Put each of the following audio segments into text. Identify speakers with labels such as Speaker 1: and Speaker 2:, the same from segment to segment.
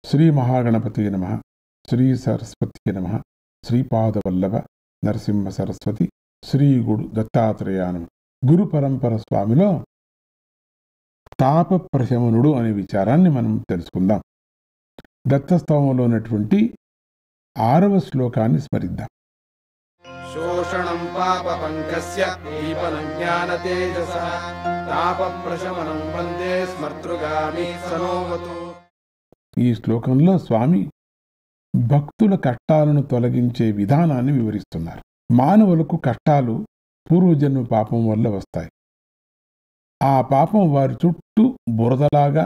Speaker 1: శ్రీ మహాగణపతి నమ శ్రీ సరస్వతి నమ శ్రీపాదవల్లభ నరసింహ సరస్వతి శ్రీ గురు దత్తాత్రేయానం గురు పరంపర స్వామిలో తాప ప్రశమనుడు అనే విచారాన్ని మనం తెలుసుకుందాం దత్తస్తవంలో ఉన్నటువంటి ఆరవ శ్లోకాన్ని స్మరిద్దాం
Speaker 2: శోషణం పాపపంకస్య దీపనం జ్ఞానతేజస తాపప్రశమనం వందే స్మర్తృగామి సనోవతు
Speaker 1: ఈ శ్లోకంలో స్వామి భక్తుల కష్టాలను తొలగించే విధానాన్ని వివరిస్తున్నారు మానవులకు కష్టాలు పూర్వజన్మ పాపం వల్ల వస్తాయి ఆ పాపం వారి చుట్టూ బురదలాగా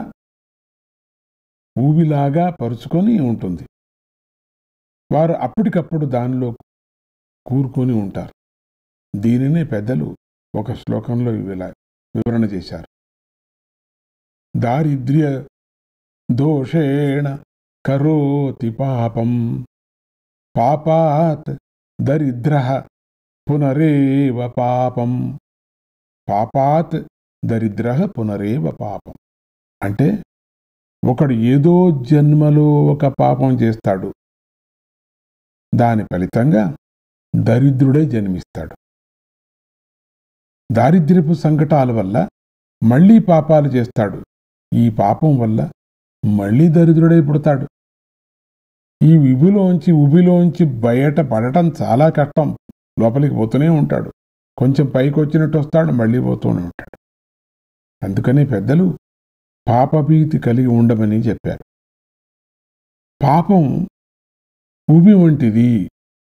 Speaker 1: ఊబిలాగా పరుచుకొని ఉంటుంది వారు అప్పటికప్పుడు దానిలో కూరుకొని ఉంటారు దీనినే పెద్దలు ఒక శ్లోకంలో ఇలా వివరణ చేశారు దారిద్ర్య దోషేణ కరోతి పాపం పాపాత్ దరిద్ర పునరేవ పాపం పాపాత్ దరిద్ర పునరేవ పాపం అంటే ఒకడు ఏదో జన్మలో ఒక పాపం చేస్తాడు దాని ఫలితంగా దరిద్రుడే జన్మిస్తాడు దారిద్ర్యపు సంకటాల వల్ల మళ్ళీ పాపాలు చేస్తాడు ఈ పాపం వల్ల మళ్ళీ దరిద్రుడై పుడతాడు ఈ విబులోంచి ఉబిలోంచి బయట పడటం చాలా కష్టం లోపలికి పోతూనే ఉంటాడు కొంచెం పైకి వచ్చినట్టు వస్తాడు మళ్ళీ పోతూనే ఉంటాడు అందుకని పెద్దలు పాపభీతి కలిగి ఉండమని చెప్పారు పాపం ఉబి వంటిది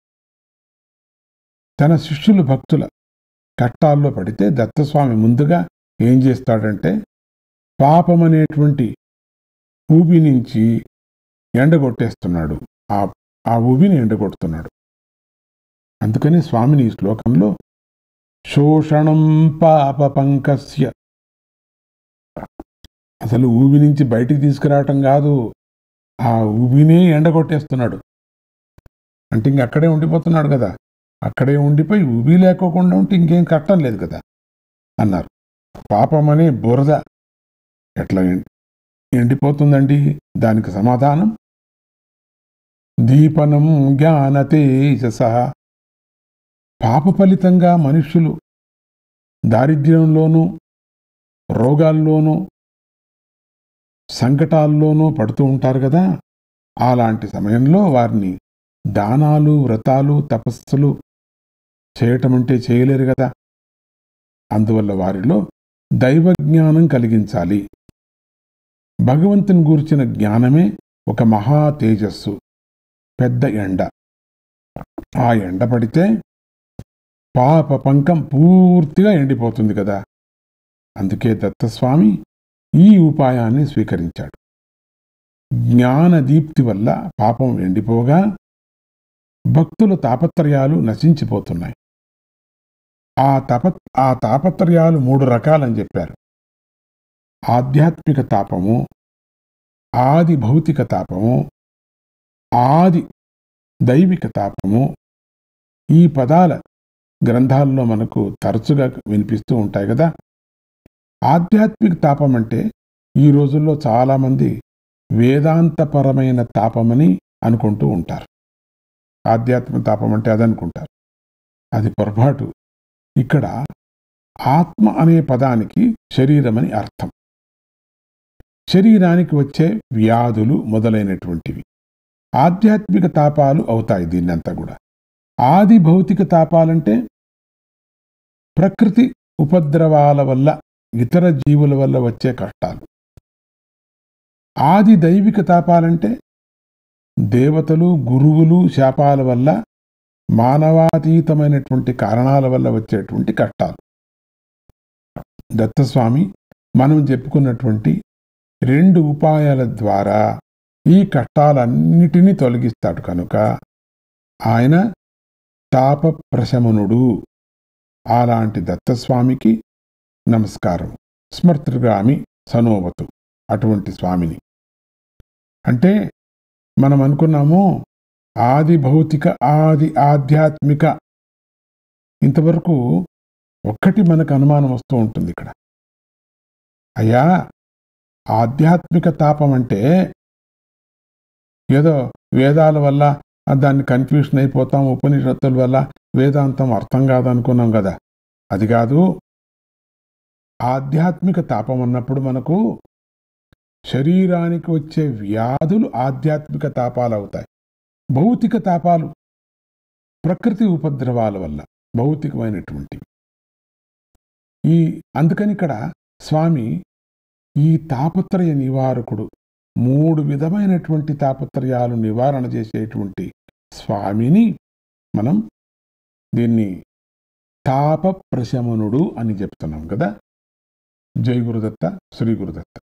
Speaker 1: తన శిష్యులు భక్తుల కష్టాల్లో పడితే దత్తస్వామి ముందుగా ఏం చేస్తాడంటే పాపం అనేటువంటి ఊబి నుంచి ఎండగొట్టేస్తున్నాడు ఆ ఆ ఊబిని ఎండగొడుతున్నాడు అందుకని స్వామిని ఈ శ్లోకంలో శోషణం పాప పంకస్య అసలు ఊబి నుంచి బయటికి తీసుకురావటం కాదు ఆ ఊబినే ఎండగొట్టేస్తున్నాడు అంటే ఇంక అక్కడే ఉండిపోతున్నాడు కదా అక్కడే ఉండిపోయి ఊబి లేకోకుండా ఉంటే ఇంకేం కట్టం లేదు కదా అన్నారు పాపం అనే బురద ఎట్లా ఎండి- ఎండిపోతుందండి దానికి సమాధానం దీపనం జ్ఞానతేజస పాప ఫలితంగా మనుష్యులు దారిద్ర్యంలోనూ రోగాల్లోనూ సంకటాల్లోనూ పడుతూ ఉంటారు కదా అలాంటి సమయంలో వారిని దానాలు వ్రతాలు తపస్సులు చేయటం అంటే చేయలేరు కదా అందువల్ల వారిలో దైవ జ్ఞానం కలిగించాలి భగవంతుని గూర్చిన జ్ఞానమే ఒక మహా తేజస్సు పెద్ద ఎండ ఆ ఎండ పడితే పాప పంకం పూర్తిగా ఎండిపోతుంది కదా అందుకే దత్తస్వామి ఈ ఉపాయాన్ని స్వీకరించాడు జ్ఞాన దీప్తి వల్ల పాపం ఎండిపోగా భక్తుల తాపత్రయాలు నశించిపోతున్నాయి ఆ తప ఆ తాపత్రయాలు మూడు రకాలని చెప్పారు ఆధ్యాత్మిక తాపము ఆది భౌతిక తాపము ఆది దైవిక తాపము ఈ పదాల గ్రంథాల్లో మనకు తరచుగా వినిపిస్తూ ఉంటాయి కదా ఆధ్యాత్మిక తాపం అంటే ఈ రోజుల్లో చాలామంది వేదాంతపరమైన తాపమని అనుకుంటూ ఉంటారు ఆధ్యాత్మిక తాపం అంటే అదనుకుంటారు అది పొరపాటు ఇక్కడ ఆత్మ అనే పదానికి శరీరమని అర్థం శరీరానికి వచ్చే వ్యాధులు మొదలైనటువంటివి ఆధ్యాత్మిక తాపాలు అవుతాయి దీన్నంతా కూడా ఆది భౌతిక తాపాలంటే ప్రకృతి ఉపద్రవాల వల్ల ఇతర జీవుల వల్ల వచ్చే కష్టాలు ఆది దైవిక తాపాలంటే దేవతలు గురువులు శాపాల వల్ల మానవాతీతమైనటువంటి కారణాల వల్ల వచ్చేటువంటి కష్టాలు దత్తస్వామి మనం చెప్పుకున్నటువంటి రెండు ఉపాయాల ద్వారా ఈ కష్టాలన్నిటినీ తొలగిస్తాడు కనుక ఆయన తాప ప్రశమనుడు అలాంటి దత్తస్వామికి నమస్కారం స్మర్తృగామి సనోవతు అటువంటి స్వామిని అంటే మనం అనుకున్నాము ఆది భౌతిక ఆది ఆధ్యాత్మిక ఇంతవరకు ఒక్కటి మనకు అనుమానం వస్తూ ఉంటుంది ఇక్కడ అయ్యా ఆధ్యాత్మిక తాపం అంటే ఏదో వేదాల వల్ల ఆ దాన్ని కన్ఫ్యూషన్ అయిపోతాం ఉపనిషత్తుల వల్ల వేదాంతం అర్థం కాదనుకున్నాం కదా అది కాదు ఆధ్యాత్మిక తాపం అన్నప్పుడు మనకు శరీరానికి వచ్చే వ్యాధులు ఆధ్యాత్మిక తాపాలు అవుతాయి భౌతిక తాపాలు ప్రకృతి ఉపద్రవాల వల్ల భౌతికమైనటువంటివి ఈ అందుకని ఇక్కడ స్వామి ఈ తాపత్రయ నివారకుడు మూడు విధమైనటువంటి తాపత్రయాలు నివారణ చేసేటువంటి స్వామిని మనం దీన్ని తాప ప్రశమనుడు అని చెప్తున్నాం కదా జై గురుదత్త శ్రీ గురుదత్త